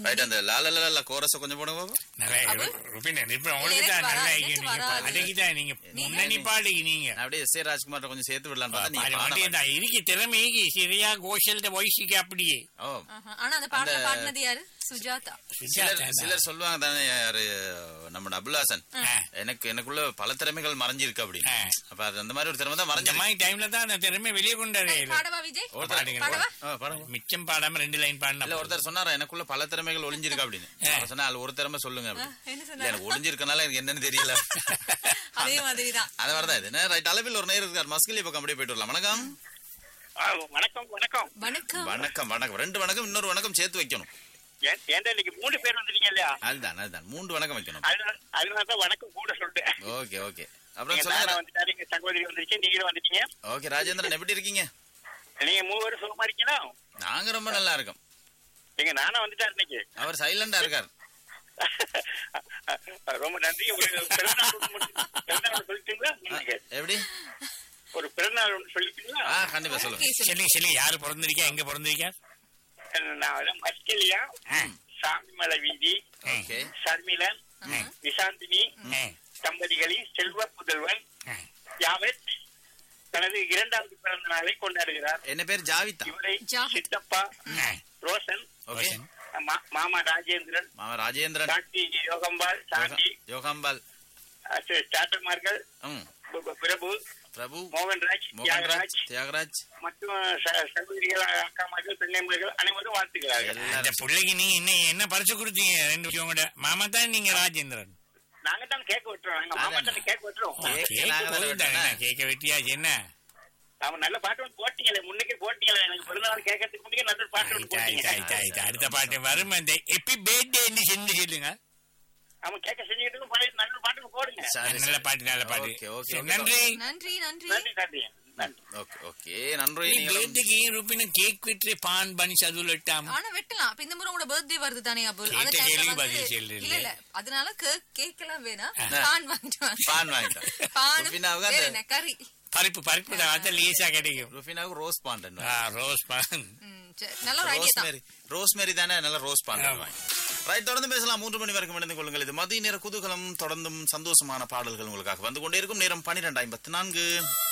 Right அந்த லாலல கோரஸ கொஞ்சம் போடுங்க பாப்போம். நல்லா ருபின் இப்ப உங்களுக்கு தான் வரா- நல்லா எனக்கு நீங்க வராது. அதுக்குதான் நீங்க முன்னணி பாடுங்க நீங்க நான் அப்படியே எஸ் ஏ ராஜ்குமார் கொஞ்சம் சேர்த்து விடலாம்னு பார்த்தா நீங்க பாரு, பாட மாட்டே தான். இருக்கு திறமைக்கு சரியா கோஷல்ட வயசுக்கு அப்படியே ஓ ஆஹா. ஆனா அந்த பாடல பாடினது யாரு சுஜாதா சிலர் சிலர் சொல்லுவாங்க தானே யாரு நம்ம அபுல்லாசன் எனக்கு எனக்குள்ள பல திறமைகள் மறைஞ்சிருக்கு அப்படின்னு ஆ. அப்ப அது அந்த மாதிரி ஒரு திறமை தான் இந்த மறைஞ்சிருக்கு மாதிரி டைம்ல தான் அந்த திறமை வெளியே கொண்டாரு பாடவா விஜய் ஒருத்தர் பாடுங்க. பாடவா ஆ, பாடுங்க. மிச்சம் பாடாம ரெண்டு லைன் இல்ல பாடின ஒருத்தர் சொன்னாரா எனக்குள்ள பல திறமைகள் ஒளிஞ்சிருக்கு அப்படின்னு அவர் சொன்னா அதுல ஒரு திறமை சொல்லுங்க அப்படின்னு. என்ன இல்ல சொன்னாரு எனக்கு ஒளிஞ்சிருக்கனால எனக்கு என்னன்னு தெரியல அதே மாதிரிதான் அது மாதிரிதான் இது என்ன ரைட் அளவில் ஒரு நேரம் இருக்கார் மஸ்கலி பக்கம் அப்படியே போயிட்டு வரலாம் வணக்கம் ஆ, வணக்கம் வணக்கம் வணக்கம் வணக்கம் வணக்கம் ரெண்டு வணக்கம் இன்னொரு வணக்கம் சேர்த்து வைக்கணும் ஏன் ஏன்டா இன்னைக்கு மூணு பேர் வந்துட்டீங்க இல்லையா அதுதான் அதுதான் மூன்று வணக்கம் வைக்கணும் அதனால அதனால தான் வணக்கம் கூட சொல்லிட்டேன் ஓகே ஓகே அப்புறம் நீங்க சொல்லுங்க நானும் வந்துட்டாரு எங்க சகோதரி வந்துருச்சு நீங்களும் வந்துட்டீங்க ஓகே ராஜேந்திரன் எப்படி இருக்கீங்க நீங்க மூவரும் சுகமா இருக்கீங்களா நாங்க ரொம்ப நல்லா இருக்கோம் நீங்க நானும் வந்துட்டாரு இன்னைக்கு அவர் சைலண்டா இருக்கார் ரொம்ப நன்றி ஒரு பிறந்தநாள் ஒண்ணு மட்டும்- பிறந்தநாள் ஒண்ணு சொல்லிட்டீங்களா நீங்க எப்படி ஒரு பிறந்தநாள் ஒண்ணு சொல்லிட்டீங்களா ஆ கண்டிப்பா சொல்லுங்க Okay, சொல்லுங்க. சொல்லுங்க சொல்லுங்க யாரு பிறந்திருக்கா எங்க பிறந்திருக்கா நான் வந்து மஸ்கெலியா சாமிமலை வீதி ஓகே சர்மிலன் நிசாந்தினி தம்பதிகளின் செல்வ புதல்வன் யாவத் தனது இரண்டாவது பிறந்த நாளை கொண்டாடுகிறார் என்ன பேர் ஜாவிதா இவரை ஜாவத். சித்தப்பா ரோஷன் ஓகே மா- மாமா ராஜேந்திரன் மாமா ராஜேந்திரன் சாந்தி யோகம்பால் சாந்தி யோகாம்பால் சாட்டர்மார்கள் ம் பிரபு பிரபு மோகன்ராஜ் மோகன்ராஜ் தியாகராஜ் தியாகராஜ் மற்றும் ச- சகோதரிகள் அக்காமார்கள் பெண்ணைமார்கள் அனைவரும் வாழ்த்துக்கிறார்கள் அந்த எல்லாரும் பிள்ளைக்கு நீங்க என்ன என்ன பரிசு கொடுத்தீங்க ரெண்டு உங்களோட மாமா தான் நீங்க ராஜேந்திரன் நாங்க தான் கேக் வெட்டுறோம் எங்க மாமா தான் கேக் வெட்டுறோம் கேக் கேக்க நாங்க தானே போகுதா என்ன வெட்டணும். கேக்க வெட்டியாச்சு என்ன அவன் நல்ல பாட்டு ஒன்று போட்டீங்களே முன்னுக்கு போட்டீங்களே எனக்கு பிறந்தநாள் கேட்கறதுக்கு முன்னே நல்ல பாட்டு ஒன்று ஆயிட்டா, ஆயிட்டா, ஆயிட்டா, ஆயிட்டா. போட்டீங்க அடுத்த பாட்டு வரும் அந்த எப்பி பேர்தே செஞ்சு சொல்லுங்க அவன் கேட்க செஞ்சுக்கிட்டு பழைய நல்ல பாட்டுக்கு போடுங்க சரி, நல்ல சரி. பாட்டு நல்ல பாட்டு ஓகே, ஓகே, சரி, ஓகே. நன்றி நன்றி நன்றி நன்றி நன்றி நன்றி ஓகே ஓகே நன்றி நீ நீங்களும் பேர்துக்கு ஏன் ரூபின கேக் விட்டு பான் பண்ணி சதுலட்டாம் ஆனா வெட்டலாம் அப்ப இந்த முறை உங்களோட பர்த்டே வருது தானே அபுல் கேட்ட அந்த டைம்ல கேள்விக்கு வந்து பதில் சொல்லு. இல்ல இல்ல அதனால கேக் எல்லாம் வேணாம் ஆ. பான் வாங்கிட்டு வாங்க பான் வாங்கிட்டோம் பான் ருஃபினாவுக்கு வேற அந்த என்ன கறி பருப்பு பருப்பு தான் அதான் லேசா கிடைக்கும் ருஃபினாவுக்கு ரோஸ் பாண்ட் ஆ, ரோஸ் பான் ம், சரி. நல்ல ஒரு ஐடியா தான் ரோஸ்மேரி ரோஸ்மேரி தானே நல்ல ரோஸ் பாண்ட் ஆமா. ரைட் தொடர்ந்து பேசலாம் மூன்று மணி வரைக்கும் இணைந்து கொள்ளுங்கள் இது மதிய நேர குதூகலம் தொடர்ந்தும் சந்தோஷமான பாடல்கள் உங்களுக்காக வந்து கொண்டே இருக்கும் நேரம் பன்னிரெண்டு ஐம்பத்தி நான்கு